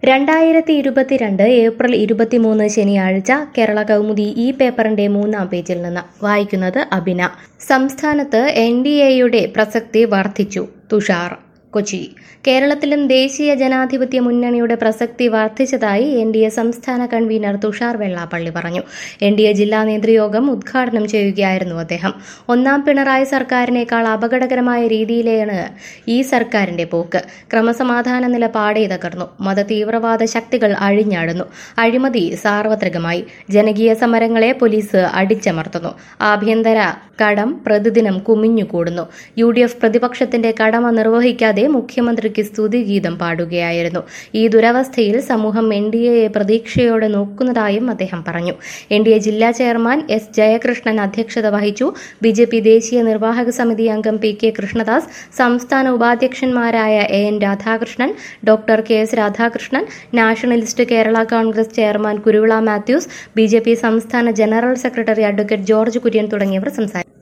രണ്ടായിരത്തി ഇരുപത്തിരണ്ട് ഏപ്രിൽ ഇരുപത്തിമൂന്ന് ശനിയാഴ്ച കേരള കൗമുദി ഈ പേപ്പറിന്റെ മൂന്നാം പേജിൽ നിന്ന് വായിക്കുന്നത് അബിന സംസ്ഥാനത്ത് എൻ ഡി എയുടെ പ്രസക്തി വർദ്ധിച്ചു തുഷാർ കൊച്ചി കേരളത്തിലും ദേശീയ ജനാധിപത്യ മുന്നണിയുടെ പ്രസക്തി വർദ്ധിച്ചതായി എൻ ഡി എ സംസ്ഥാന കൺവീനർ തുഷാർ വെള്ളാപ്പള്ളി പറഞ്ഞു എൻ ഡി എ ജില്ലാ നേതൃയോഗം ഉദ്ഘാടനം ചെയ്യുകയായിരുന്നു അദ്ദേഹം ഒന്നാം പിണറായി സർക്കാരിനേക്കാൾ അപകടകരമായ രീതിയിലാണ് ഈ സർക്കാരിന്റെ പോക്ക് ക്രമസമാധാന നില പാടെ തകർന്നു മത തീവ്രവാദ ശക്തികൾ അഴിഞ്ഞാടുന്നു അഴിമതി സാർവത്രികമായി ജനകീയ സമരങ്ങളെ പോലീസ് അടിച്ചമർത്തുന്നു ആഭ്യന്തര കടം പ്രതിദിനം കുമിഞ്ഞുകൂടുന്നു യു ഡി എഫ് പ്രതിപക്ഷത്തിന്റെ കടമ നിർവഹിക്കാതെ മുഖ്യമന്ത്രിക്ക് സ്തുതിഗീതം പാടുകയായിരുന്നു ഈ ദുരവസ്ഥയിൽ സമൂഹം എൻ ഡി എയെ പ്രതീക്ഷയോടെ നോക്കുന്നതായും അദ്ദേഹം പറഞ്ഞു എൻ ഡി എ ജില്ലാ ചെയർമാൻ എസ് ജയകൃഷ്ണൻ അധ്യക്ഷത വഹിച്ചു ബി ജെ പി ദേശീയ നിർവാഹക സമിതി അംഗം പി കെ കൃഷ്ണദാസ് സംസ്ഥാന ഉപാധ്യക്ഷന്മാരായ A N Radhakrishnan doctor K S Radhakrishnan nationalist Kerala Congress chairman Kuruvila Mathews B J P സംസ്ഥാന general secretary advocate George Kurian തുടങ്ങിയവർ സംസാരിച്ചു